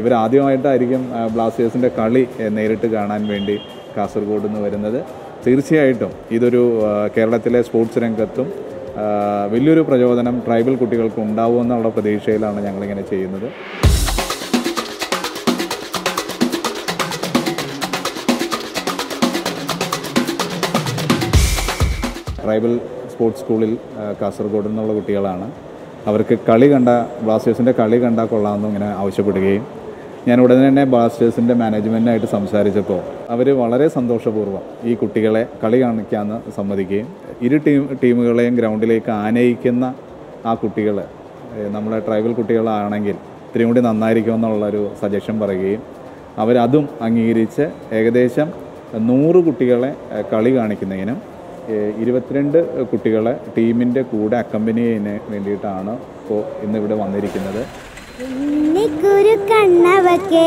ഇവർ ആദ്യമായിട്ടായിരിക്കും ആ, ബ്ലാസ്റ്റേഴ്സിൻ്റെ കളി ഏ, നേരിട്ട് കാണാൻ വേണ്ടി കാസർഗോഡ് നിന്ന് വരുന്നത് തീർച്ചയായിട്ടും ഇതൊരു ആ, കേരളത്തിലെ സ്പോർട്സ് രംഗത്തും ആ, വലിയൊരു പ്രചോദനം ട്രൈബൽ കുട്ടികൾക്ക് ഉണ്ടാവുമെന്നുള്ള പ്രതീക്ഷയിലാണ് ഞങ്ങളിങ്ങനെ ചെയ്യുന്നത് ട്രൈബൽ സ്പോർട്സ് സ്കൂളിൽ ആ, കാസർഗോഡ് നിന്നുള്ള കുട്ടികളാണ് അവർക്ക് കളി കണ്ട ബ്ലാസ്റ്റേഴ്സിൻ്റെ കളി കണ്ടാൽ കൊള്ളാമെന്നും ഇങ്ങനെ ആവശ്യപ്പെടുകയും ഞാൻ ഉടനെ തന്നെ ബ്ലാസ്റ്റേഴ്സിൻ്റെ മാനേജ്മെൻറ്റായിട്ട് സംസാരിച്ചപ്പോൾ അവർ വളരെ സന്തോഷപൂർവ്വം ഈ കുട്ടികളെ കളി കാണിക്കാമെന്ന് സമ്മതിക്കുകയും ഇരു ടീം ടീമുകളെയും ഗ്രൗണ്ടിലേക്ക് ആനയിക്കുന്ന ആ കുട്ടികൾ നമ്മുടെ ട്രൈബൽ കുട്ടികളാണെങ്കിൽ ഇത്രയും കൂടി നന്നായിരിക്കുമെന്നുള്ളൊരു സജഷൻ പറയുകയും അവരതും അംഗീകരിച്ച് ഏകദേശം നൂറ് കുട്ടികളെ ഏഹ്, കളി കാണിക്കുന്നതിനും ഏഹ്, ഇരുപത്തിരണ്ട് കുട്ടികളെ ടീമിൻ്റെ കൂടെ അക്കമ്പനി ചെയ്യുന്നതിന് വേണ്ടിയിട്ടാണ് ഇപ്പോൾ ഇന്നിവിടെ വന്നിരിക്കുന്നത് ഉണ്ണിക്കുരു കണ്ണവക്കേ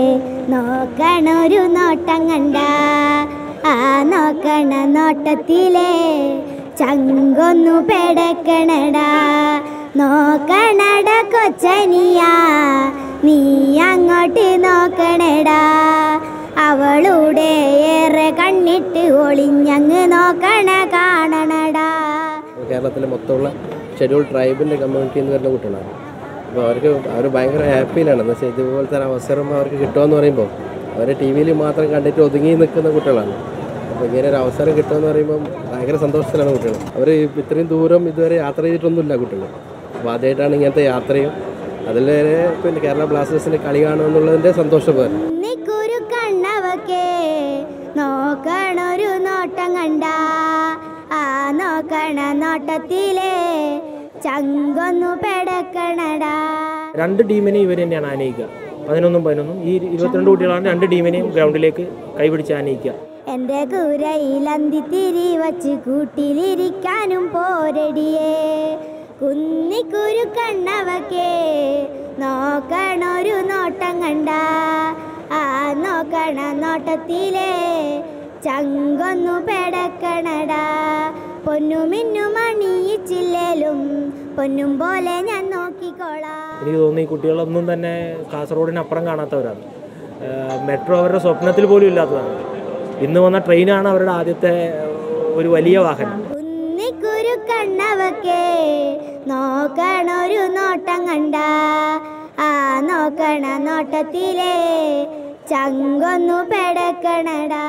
നോക്കണൊരു നോട്ടം കണ്ട ആ നോക്കണ നോട്ടത്തിലെ ചങ്കൊന്നു പെടക്കണടാ നോക്കണട കൊച്ചനിയാ നീ അങ്ങോട്ട് നോക്കണടാ അവളുടെ ഏറെ കണ്ണിട്ട് ഒളിഞ്ഞങ്ങ് നോക്കണ കാണണടാ കേരളത്തിലെ മൊത്തമുള്ള ഷെഡ്യൂൾ ട്രൈബിൻ്റെ കമ്മ്യൂണിറ്റിയിൽ നിന്ന് വരുന്ന കുട്ടികളാണ് അപ്പോൾ അവർക്ക് അവർ ഭയങ്കര ഹാപ്പിയിലാണ് എന്ന് വെച്ചാൽ ഇതുപോലത്തെ ഒരു അവസരം അവർക്ക് കിട്ടുമെന്ന് പറയുമ്പോൾ അവർ ടി വിയിൽ മാത്രം കണ്ടിട്ട് ഒതുങ്ങി നിൽക്കുന്ന കുട്ടികളാണ് അപ്പോൾ ഇങ്ങനെ ഒരു അവസരം കിട്ടുമെന്ന് പറയുമ്പോൾ ഭയങ്കര സന്തോഷത്തിലാണ് കുട്ടികൾ അവർ ഇത്രയും ദൂരം ഇതുവരെ യാത്ര ചെയ്തിട്ടൊന്നുമില്ല കുട്ടികൾ അപ്പോൾ ആദ്യമായിട്ടാണ് ഇങ്ങനത്തെ യാത്രയും അതിൽ പിന്നെ കേരള ബ്ലാസ്റ്റേഴ്സിൻ്റെ കളി കാണുമെന്നുള്ളതിൻ്റെ സന്തോഷം പോലെ ഉണ്ണിക്കുരു കണ്ണവക്കേ നോക്കണൊരു നോട്ടം കണ്ട ആ നോക്കണ നോട്ടത്തിലെ ചങ്കൊന്നു പെടക്കണടാ രണ്ട് ടീമിനെ ഇവർ തന്നെയാണ് ആനയിക്കുക പതിനൊന്നും പതിനൊന്നും ഈ ഇരുപത്തിരണ്ട് കുട്ടികളാണ് രണ്ട് ടീമിനെയും ഗ്രൗണ്ടിലേക്ക് കൈപിടിച്ച് ആനയിക്കുക എന്റെ കൂരയിലന്തി തിരി വച്ച് കൂട്ടിലിരിക്കാനും പോരടിയേ കുന്നിക്കുരു കണ്ണവക്കേ നോക്കണൊരു നോട്ടം കണ്ട ആ നോക്കണ നോട്ടത്തിലെ ചങ്കൊന്നു പെടക്കണടാ പൊന്നു മിന്നു മണിയിച്ചില്ലേലും പൊന്നും പോലെ ഞാൻ നോക്കിക്കോളാം എനിക്ക് തോന്നുന്നു ഈ കുട്ടികളൊന്നും തന്നെ കാസർഗോഡിനപ്പുറം കാണാത്തവരാണ് ഏഹ് മെട്രോ അവരുടെ സ്വപ്നത്തിൽ പോലും ഇല്ലാത്തതാണ് ഇന്ന് വന്ന ട്രെയിനാണ് അവരുടെ ആദ്യത്തെ ഒരു വലിയ വാഹനം കുന്നിക്കുരു കണ്ണവക്കേ നോക്കണൊരു നോട്ടം കണ്ട ആ നോക്കണ നോട്ടത്തിലെ ചങ്കൊന്നു പെടക്കണടാ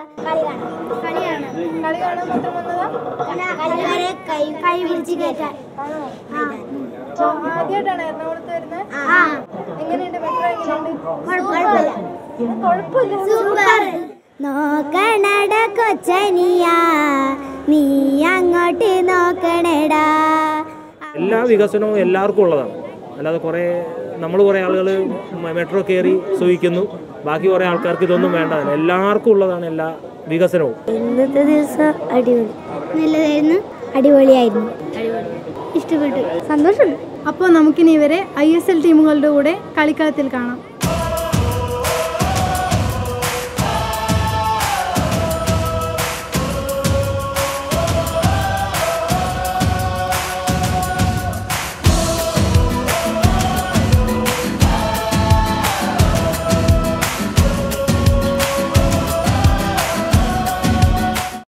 കൈ കൈ പിടിച്ച് കേട്ടാ ആദ്യമായിട്ടാണ് എറണാകുളത്ത് വരുന്നത് ആ എങ്ങനെയുണ്ട് മെട്രോ എങ്ങനെയുണ്ട് കുഴപ്പമില്ല കുഴപ്പമില്ല സൂപ്പർ നോക്കണട കൊച്ചനിയാ നീ അങ്ങോട്ട് നോക്കണടാ എല്ലാ വികസനവും എല്ലാവർക്കും ഉള്ളതാണ് അല്ലാതെ കുറേ നമ്മൾ കുറേ ആളുകൾ മെട്രോ കയറി സൂഹിക്കുന്നു ബാക്കി കുറേ ആൾക്കാർക്ക് ഇതൊന്നും വേണ്ടതാണ് എല്ലാവർക്കും ഉള്ളതാണ് എല്ലാ വികസനവും ഇന്നത്തെ ദിവസം അടിപൊളി നല്ലതായിരുന്നു അടിപൊളിയായിരുന്നു ഇഷ്ടപ്പെട്ടു സന്തോഷമുണ്ട് അപ്പോൾ നമുക്കിനി ഇവരെ ഐ എസ് എൽ ടീമുകളുടെ കൂടെ കളിക്കളത്തിൽ കാണാം